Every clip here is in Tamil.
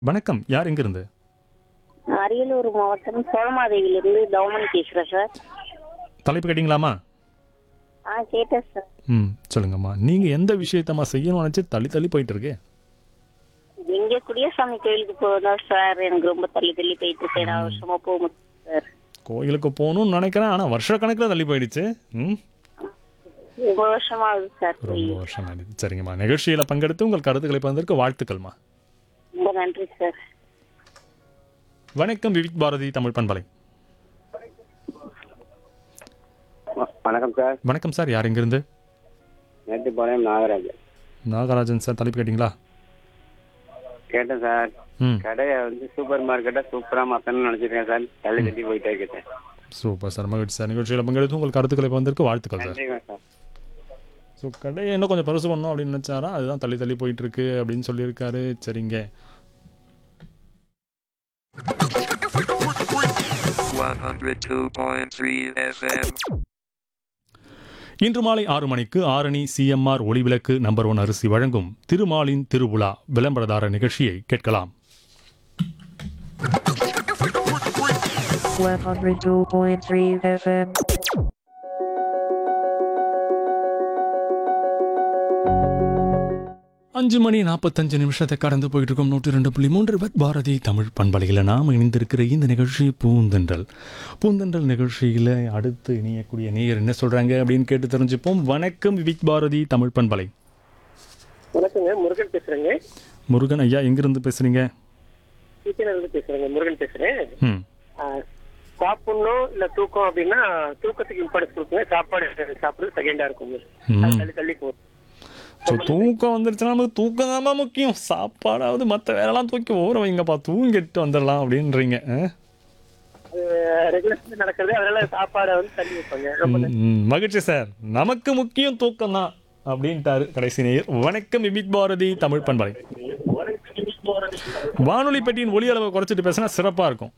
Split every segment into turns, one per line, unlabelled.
வணக்கம் யார் எங்கிருந்து
அரியலூர் மாவட்டம் சோழமாதேவியிலிருந்து தவமணி பேசுகிறேன் சார்
தலைப்பு கேட்டிங்களாமா
ஆ கேட்டேன் சார்
ம் சொல்லுங்கம்மா நீங்கள் எந்த விஷயத்தம்மா செய்யணும்னு நினச்சி தள்ளி தள்ளி போயிட்டு இருக்கு
எங்க குடியசாமி கோயிலுக்கு போகணும் சார் எனக்கு ரொம்ப தள்ளி தள்ளி போயிட்டு இருக்கேன் நான் வருஷமா போக முடியும் சார்
கோயிலுக்கு போகணும்னு நினைக்கிறேன் ஆனால் வருஷக்கணக்கில் தள்ளி போயிடுச்சு ம்
ரொம்ப வருஷமா ஆகுது சார் போய்
ரொம்ப வருஷம் ஆயிடுச்சு சரிங்கம்மா நிகழ்ச்சியில் பங்கெடுத்து உங்கள் கருத்துக்களை பகிர்ந்ததற்கு வாழ்த்துக்கள்மா
ரொம்ப நன்றி சார்
வணக்கம் விவிக் பாரதி தமிழ் பண்பலை
வ- வணக்கம் சார்
வணக்கம் சார் யார் எங்கிருந்து
மேட்டுப்பாளையம் நாகராஜ்
நாகராஜன் சார் தலைப்பு கேட்டிங்களா
கேட்டேன் சார்
ம்
கடையை வந்து சூப்பர் மார்க்கெட்டை சூப்பராக மாற்றணும்னு நினச்சிருக்கேன் சார் தள்ளி தள்ளி போயிட்டே இருக்கேன்
சூப்பர் சார் மகிழ்ச்சி சார் நிகழ்ச்சியில் பங்கெடுத்து உங்கள் கருத்துக்களை பகிர்ந்ததற்கு வாழ்த்துக்கள் சார்
நன்றிங்க சார்
ஸோ கடையை இன்னும் கொஞ்சம் பெருசு பண்ணணும் அப்படின்னு நினச்சாரா அதுதான் தள்ளி தள்ளி போயிட்டு இருக்கு அப்படின்னு சொல்லியிருக்காரு சரிங்க
102.3 FM.
இன்று மாலை ஆறு மணிக்கு ஆரணி சிஎம்ஆர் ஒளிவிளக்கு நம்பர் ஒன் அரிசி வழங்கும் திருமாலின் திருவிழா விளம்பரதார நிகழ்ச்சியை கேட்கலாம்
102.3 FM.
அஞ்சு மணி நாற்பத்தஞ்சு நிமிஷத்தை கடந்து போயிட்டு இருக்கோம் நூற்றி ரெண்டு புள்ளி மூன்று பத் பாரதி தமிழ் பண்பலையில் நாம் இணைந்திருக்கிற இந்த நிகழ்ச்சி பூந்தென்றல் பூந்தென்றல் நிகழ்ச்சியில் அடுத்து இணையக்கூடிய நேயர் என்ன சொல்கிறாங்க அப்படின்னு கேட்டு தெரிஞ்சுப்போம் வணக்கம் விவிக் பாரதி தமிழ் பண்பலை
வணக்கங்க முருகன் பேசுறேங்க
முருகன் ஐயா எங்கிருந்து பேசுகிறீங்க
டீச்சர்ல இருந்து பேசுறேங்க முருகன் பேசுறேன்
ம்
ஆ, சாப்பிடணும் இல்ல தூக்கம் அப்படின்னா தூக்கத்துக்கு இம்பார்ட்டன்ஸ் கொடுக்குங்க சாப்பாடு சாப்பிடுறது செகண்டா இருக்குங்க
ம்.
அது தள்ளி தள்ளி போகும்
ஸோ தூக்கம் வந்துருச்சுன்னா நமக்கு தூக்கம் தான் முக்கியம் சாப்பாடாவது மற்ற வேலைலாம் தூக்கி ஓர வைங்கப்பா தூங்கிட்டு வந்துடலாம் அப்படின்றீங்க ஆ?
அது ரெகுலர் நடக்கிறது அதனால சாப்பாடை வந்து தள்ளி வைப்பாங்க ரொம்ப
ம், ம், மகிழ்ச்சி சார் நமக்கு முக்கியம் தூக்கம் தான் அப்படின்ட்டாரு கடைசி நேயர் வணக்கம் விமித் பாரதி தமிழ் பண்பலை வானொலி பெட்டியின் ஒலி அளவை குறைச்சிட்டு பேசினா சிறப்பா இருக்கும்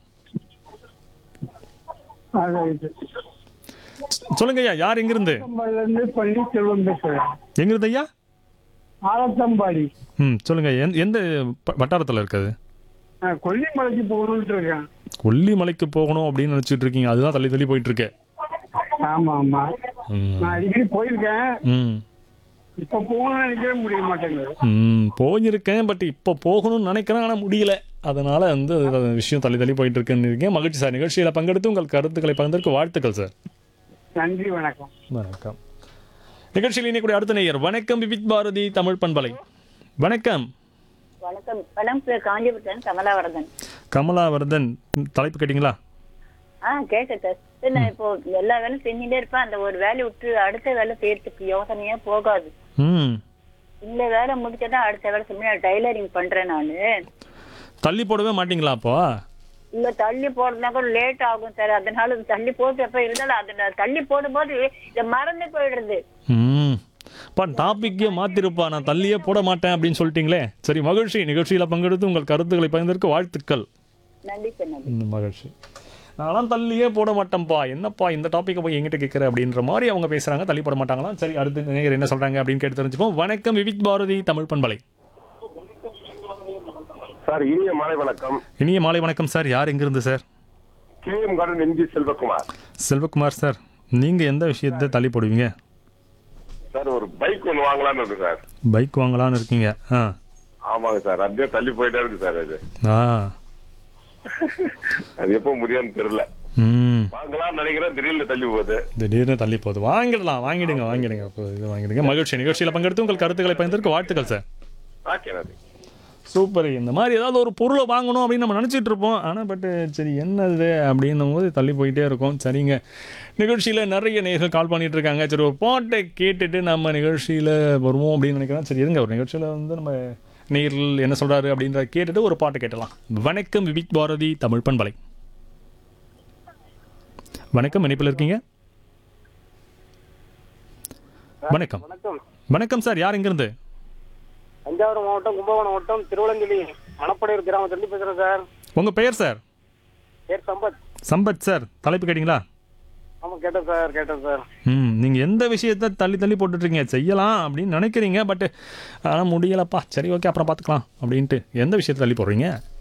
சொல்லுங்க ஐயா யார் எங்கிருந்து
இருந்து பள்ளி செல்வம் பேசுறேன்
எங்கிருந்து ஐயா
ஆரத்தம்பாடி
ம் சொல்லுங்க எந்த- எந்த ப- வட்டாரத்தில் இருக்குது
நான் கொல்லிமலைக்கு போகணும்னு இருக்கேன்
கொல்லிமலைக்கு போகணும் அப்படின்னு நினச்சிட்டு இருக்கீங்க அதுதான் தள்ளி தள்ளி போயிட்டு இருக்கு
ஆமா ஆமா
ம்.
நான் அடிக்கடி போயிருக்கேன்
ம்
இப்ப போகணும்னு நினைக்கவே முடிய மாட்டேங்குது
ம் போயிருக்கேன் பட் இப்போ போகணும்னு நினைக்கிறேன் ஆனால் முடியல அதனால வந்து அது விஷயம் தள்ளி தள்ளி போயிட்டு இருக்குன்னு இருக்கேன் மகிழ்ச்சி சார் நிகழ்ச்சியில் பங்கெடுத்து உங்கள் கருத்துக்களை பகிர்ந்ததற்கு வாழ்த்துக்கள் சார்
நன்றி வணக்கம்
வணக்கம் நிகழ்ச்சியில் இணைக்கூடிய அடுத்த நேயர் வணக்கம் விபித் பாரதி தமிழ் பண்பலை வணக்கம்
வணக்கம் வணக்கம் சார் காஞ்சிபுரம் கமலாவரதன்
கமலாவர்தன் ம், தலைப்பு கேட்டிங்களா
ஆ கேட்டேன் சார் சார் நான் இப்போ எல்லா வேலையும் செஞ்சுட்டே இருப்பேன் அந்த ஒரு வேலையை விட்டு அடுத்த வேலை செய்யறதுக்கு யோசனையே போகாது
ம்
இந்த வேலை முடிச்சதான் அடுத்த வேலை செய்ய டைலரிங் பண்றேன் நானு
தள்ளி போடவே மாட்டீங்களா அப்போ
இல்ல தள்ளி போடுறதுனா கூட லேட் ஆகும் சார் அதனால தள்ளி போட்டு எப்ப இருந்தாலும் அதை தள்ளி போடும்போது இதை மறந்து போயிடுறது
ம் பா டாப்பிக்கே மாத்திருப்பா நான் தள்ளியே போட மாட்டேன் அப்படின்னு சொல்லிட்டீங்களே சரி மகிழ்ச்சி நிகழ்ச்சியில் பங்கெடுத்து உங்கள் கருத்துக்களை பகிர்ந்ததற்கு வாழ்த்துக்கள்
நன்றி சார் நன்றி
ம், மகிழ்ச்சி நான்லாம் தள்ளியே போட மாட்டேன்ப்பா என்னப்பா இந்த டாப்பிக்கை போய் எங்கிட்ட கேட்குற அப்படின்ற மாதிரி அவங்க பேசுகிறாங்க தள்ளி போட மாட்டாங்களாம் சரி அடுத்து நேயர் என்ன சொல்கிறாங்க அப்படின்னு கேட்டு தெரிஞ்சுப்போம் வணக்கம் விவிக் பாரதி தமிழ் பண்பலை
சார் இனிய மாலை வணக்கம்
இனிய மாலை வணக்கம் சார் யார் எங்கிருந்து sir
K M garden MG Selvakumar
Selvakumar sir நீங்கள் எந்த விஷயத்தை தள்ளி போடுவீங்க
சார் ஒரு பைக் ஒன்று வாங்கலாம்னு இருக்கு சார்
பைக் வாங்கலாம்னு இருக்கீங்க ஆ
ஆமாங்க சார் அப்படியே தள்ளி போயிட்டே இருக்கு சார் அது
ஆ
அது எப்போ முடியும்னு தெரியல
ம்
வாங்கலாம்னு நினைக்கிறேன் திடீர்னு தள்ளி போகுது
திடீர்னு தள்ளி போகுது வாங்கிடலாம் வாங்கிடுங்க வாங்கிடுங்க இப்போ இது வாங்கிடுங்க மகிழ்ச்சி நிகழ்ச்சியில் பங்கெடுத்து உங்கள் கருத்துக்களை பகிர்ந்ததற்கு வாழ்த்துக்கள் சார்
ஓகே நன்றி
சூப்பர் இந்த மாதிரி ஏதாவது ஒரு பொருளை வாங்கணும் அப்படின்னு நம்ம நினச்சிட்டு இருப்போம் ஆனால் பட்டு சரி என்னது அப்படின்னும் போது தள்ளி போயிட்டே இருக்கும் சரிங்க நிகழ்ச்சியில் நிறைய நேர்கள் கால் பண்ணிட்டு இருக்காங்க சரி ஒரு பாட்டை கேட்டுட்டு நம்ம நிகழ்ச்சியில் வருவோம் அப்படின்னு நினைக்கிறேன் சரி இருங்க ஒரு நிகழ்ச்சியில் வந்து நம்ம நேரில் என்ன சொல்கிறாரு அப்படின்றத கேட்டுட்டு ஒரு பாட்டை கேட்டலாம் வணக்கம் விபிக் பாரதி தமிழ் பண்பலை வணக்கம் இணைப்பில் இருக்கீங்க வணக்கம்
வணக்கம்
வணக்கம் சார் யார் எங்கிருந்து
தஞ்சாவூர் மாவட்டம் கும்பகோணம் மாவட்டம் திருவள்ளங்கிரி மணப்படையூர் கிராமத்திலிருந்து பேசுறேன் சார்
உங்கள் பெயர் சார்
பேர் சம்பத்
சம்பத் சார் தலைப்பு கேட்டிங்களா
ஆமா கேட்டேன் சார் கேட்டேன் சார்
ம் நீங்கள் எந்த விஷயத்த தள்ளி தள்ளி போட்டுட்ருக்கீங்க செய்யலாம் அப்படின்னு நினைக்கிறீங்க பட் ஆனால் முடியலப்பா சரி ஓகே அப்புறம் பார்த்துக்கலாம் அப்படின்ட்டு எந்த விஷயத்தை தள்ளி போடுறீங்க